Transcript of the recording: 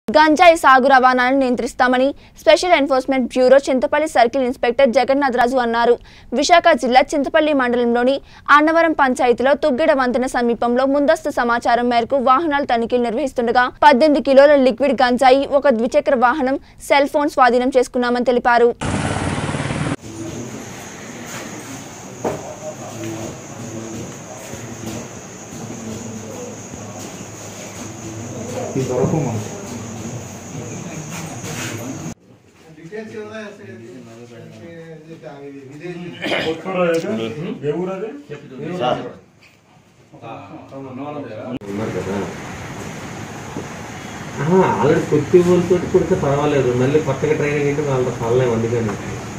గంజాయి సాగు రవాణాను నియంత్రిస్తామని special enforcement bureau Chintapalli circle inspector Jagannatharaju అన్నారు విశాఖ జిల్లా చింతపల్లి మండలంలోని అన్నవరం పంచాయతీలో తుగ్గిడ వంతెన సమీపంలో ముందస్తు సమాచారం మేరకు వాహనాలు తనిఖీలు నిర్వహిస్తుండగా పద్దెనిమిది కిలోల లిక్విడ్ గంజాయి ఒక ద్విచక్ర వాహనం సెల్ ఫోన్ స్వాధీనం చేసుకున్నామని తెలిపారు ఇంతవరకు మనం ఉన్నారు కదా ఆల్రెడీ కొద్ది వాళ్ళతో కొడితే పర్వాలేదు మళ్ళీ కొత్తగా ట్రైనింగ్ అంటే వాళ్ళ పర్లేదు అందుకని